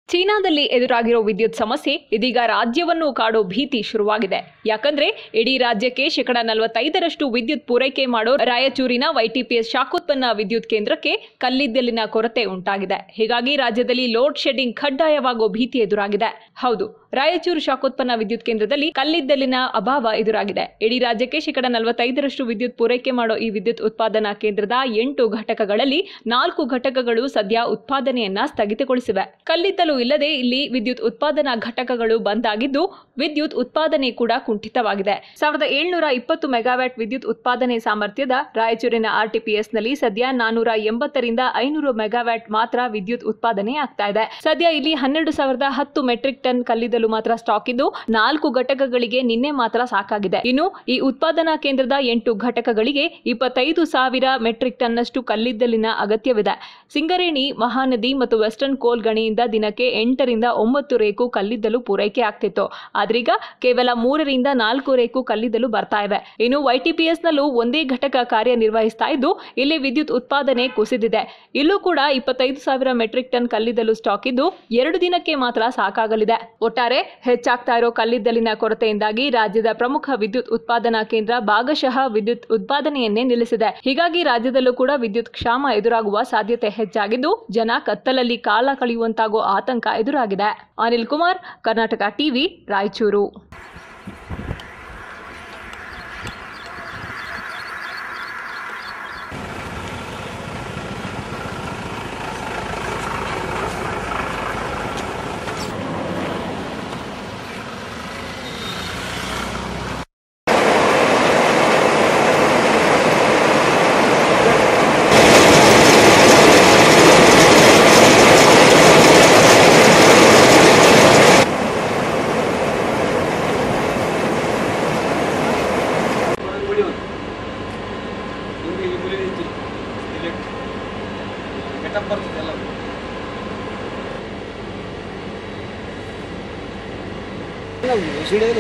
ಚೀನಾದಲ್ಲಿ ಎದುರಾಗಿರೋ ವಿದ್ಯುತ್ ಸಮಸ್ಯೆ ಇದೀಗ ರಾಜ್ಯವನ್ನು ಕಾಡೋ ಭೀತಿ ಶುರುವಾಗಿದೆ ಯಾಕಂದ್ರೆ ಇಡೀ ರಾಜ್ಯಕ್ಕೆ ಶೇಕಡ ನಲವತ್ತೈದರಷ್ಟು ವಿದ್ಯುತ್ ಪೂರೈಕೆ ಮಾಡೋ ರಾಯಚೂರಿನ ವೈಟಿಪಿಎಸ್ ಶಾಖೋತ್ಪನ್ನ ವಿದ್ಯುತ್ ಕೇಂದ್ರಕ್ಕೆ ಕಲ್ಲಿದ್ದಲಿನ ಕೊರತೆ ಉಂಟಾಗಿದೆ ಹೀಗಾಗಿ ರಾಜ್ಯದಲ್ಲಿ ಲೋಡ್ ಶೆಡ್ಡಿಂಗ್ ಕಡ್ಡಾಯವಾಗೋ ಭೀತಿ ಎದುರಾಗಿದೆ ಹೌದು ರಾಯಚೂರು ಶಾಖೋತ್ಪನ್ನ ವಿದ್ಯುತ್ ಕೇಂದ್ರದಲ್ಲಿ ಕಲ್ಲಿದ್ದಲಿನ ಅಭಾವ ಎದುರಾಗಿದೆ ಇಡೀ ರಾಜ್ಯಕ್ಕೆ ಶೇಕಡ ನಲವತ್ತೈದರಷ್ಟು ವಿದ್ಯುತ್ ಪೂರೈಕೆ ಮಾಡೋ ಈ ವಿದ್ಯುತ್ ಉತ್ಪಾದನಾ ಕೇಂದ್ರದ ಎಂಟು ಘಟಕಗಳಲ್ಲಿ ನಾಲ್ಕು ಘಟಕಗಳು ಸದ್ಯ ಉತ್ಪಾದನೆಯನ್ನ ಸ್ಥಗಿತಗೊಳಿಸಿವೆ ಕಲ್ಲಿದ್ದಲು ಇಲ್ಲದೆ ಇಲ್ಲಿ ವಿದ್ಯುತ್ ಉತ್ಪಾದನಾ ಘಟಕಗಳು ಬಂದ್ ಆಗಿದ್ದು ವಿದ್ಯುತ್ ಉತ್ಪಾದನೆ ಕೂಡ ಕುಂಠಿತವಾಗಿದೆ ಸಾವಿರದ ಏಳ್ನೂರ ಇಪ್ಪತ್ತು ಮೆಗಾವ್ಯಾಟ್ ವಿದ್ಯುತ್ ಉತ್ಪಾದನೆ ಸಾಮರ್ಥ್ಯದ ರಾಯಚೂರಿನ ಆರ್ಟಿಪಿಎಸ್ನಲ್ಲಿ ಸದ್ಯ ನಾನೂರ ಎಂಬತ್ತರಿಂದ ಐನೂರು ಮೆಗಾವ್ಯಾಟ್ ಮಾತ್ರ ವಿದ್ಯುತ್ ಉತ್ಪಾದನೆ ಆಗ್ತಾ ಇದೆ ಸದ್ಯ ಇಲ್ಲಿ ಹನ್ನೆರಡು ಸಾವಿರದ ಹತ್ತು ಮೆಟ್ರಿಕ್ ಟನ್ ಕಲ್ಲಿದ್ದಲು ಮಾತ್ರ ಸ್ಟಾಕ್ ಇದ್ದು ನಾಲ್ಕು ಘಟಕಗಳಿಗೆ ನಿನ್ನೆ ಮಾತ್ರ ಸಾಕಾಗಿದೆ ಇನ್ನು ಈ ಉತ್ಪಾದನಾ ಕೇಂದ್ರದ ಎಂಟು ಘಟಕಗಳಿಗೆ ಇಪ್ಪತ್ತೈದು ಸಾವಿರ ಮೆಟ್ರಿಕ್ ಟನ್ನಷ್ಟು ಕಲ್ಲಿದ್ದಲಿನ ಅಗತ್ಯವಿದೆ ಸಿಂಗರೇಣಿ ಮಹಾನದಿ ಮತ್ತು ವೆಸ್ಟರ್ನ್ ಕೋಲ್ ಗಣಿಯಿಂದ ದಿನಕ್ಕೆ ಎಂಟರಿಂದ ಒಂಬತ್ತು ರೇಕು ಕಲ್ಲಿದ್ದಲು ಪೂರೈಕೆ ಆಗ್ತಿತ್ತು ಆದ್ರೀಗ ಕೇವಲ ಮೂರರಿಂದ ನಾಲ್ಕು ರೇಕು ಕಲ್ಲಿದ್ದಲು ಬರ್ತಾ ಇವೆ ಇನ್ನು ವೈಟಿಪಿಎಸ್ ನಲ್ಲೂ ಒಂದೇ ಘಟಕ ಕಾರ್ಯನಿರ್ವಹಿಸ್ತಾ ಇದ್ದು ಇಲ್ಲಿ ವಿದ್ಯುತ್ ಉತ್ಪಾದನೆ ಕುಸಿದಿದೆ ಇಲ್ಲೂ ಕೂಡ ಇಪ್ಪತ್ತೈದು ಸಾವಿರ ಮೆಟ್ರಿಕ್ ಟನ್ ಕಲ್ಲಿದ್ದಲು ಸ್ಟಾಕ್ ಇದ್ದು ಎರಡು ದಿನಕ್ಕೆ ಮಾತ್ರ ಸಾಕಾಗಲಿದೆ ಒಟ್ಟಾರೆ ಹೆಚ್ಚಾಗ್ತಾ ಇರೋ ಕಲ್ಲಿದ್ದಲಿನ ಕೊರತೆಯಿಂದಾಗಿ ರಾಜ್ಯದ ಪ್ರಮುಖ ವಿದ್ಯುತ್ ಉತ್ಪಾದನಾ ಕೇಂದ್ರ ಭಾಗಶಃ ವಿದ್ಯುತ್ ಉತ್ಪಾದನೆಯನ್ನೇ ನಿಲ್ಲಿಸಿದೆ ಹೀಗಾಗಿ ರಾಜ್ಯದಲ್ಲೂ ಕೂಡ ವಿದ್ಯುತ್ ಕ್ಷಾಮ ಎದುರಾಗುವ ಸಾಧ್ಯತೆ ಹೆಚ್ಚಾಗಿದ್ದು ಜನ ಕತ್ತಲಲ್ಲಿ ಕಾಲ ಕಳೆಯುವಂತಾಗೋ ಆತಂಕ ಎದುರಾಗಿದೆ ಅನಿಲ್ ಕುಮಾರ್ ಕರ್ನಾಟಕ ಟಿವಿ ರಾಯಚೂರು ಬಿಡಿ ಒಂದು ನಿಮಗೆ ಇಲ್ಲಿ ಮುಲಿ ನಿಂತಿ ಇಲ್ಲಿ ಗೆಟಪ್ ಬರ್ತದೆ ಎಲ್ಲ ಸಿಡಿಯೋದು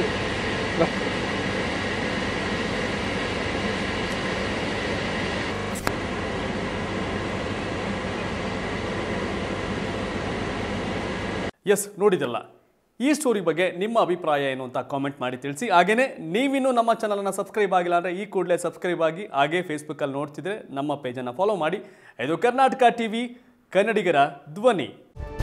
ಎಸ್ ನೋಡಿದಲ್ಲ ಈ ಸ್ಟೋರಿ ಬಗ್ಗೆ ನಿಮ್ಮ ಅಭಿಪ್ರಾಯ ಏನು ಅಂತ ಕಾಮೆಂಟ್ ಮಾಡಿ ತಿಳಿಸಿ ಹಾಗೇನೇ ನೀವಿನ್ನೂ ನಮ್ಮ ಚಾನಲನ್ನು ಸಬ್ಸ್ಕ್ರೈಬ್ ಆಗಿಲ್ಲ ಅಂದರೆ ಈ ಕೂಡಲೇ ಸಬ್ಸ್ಕ್ರೈಬ್ ಆಗಿ ಹಾಗೇ ಫೇಸ್ಬುಕ್ಕಲ್ಲಿ ನೋಡ್ತಿದ್ರೆ ನಮ್ಮ ಪೇಜನ್ನು ಫಾಲೋ ಮಾಡಿ ಇದು ಕರ್ನಾಟಕ ಟಿ ವಿ ಕನ್ನಡಿಗರ ಧ್ವನಿ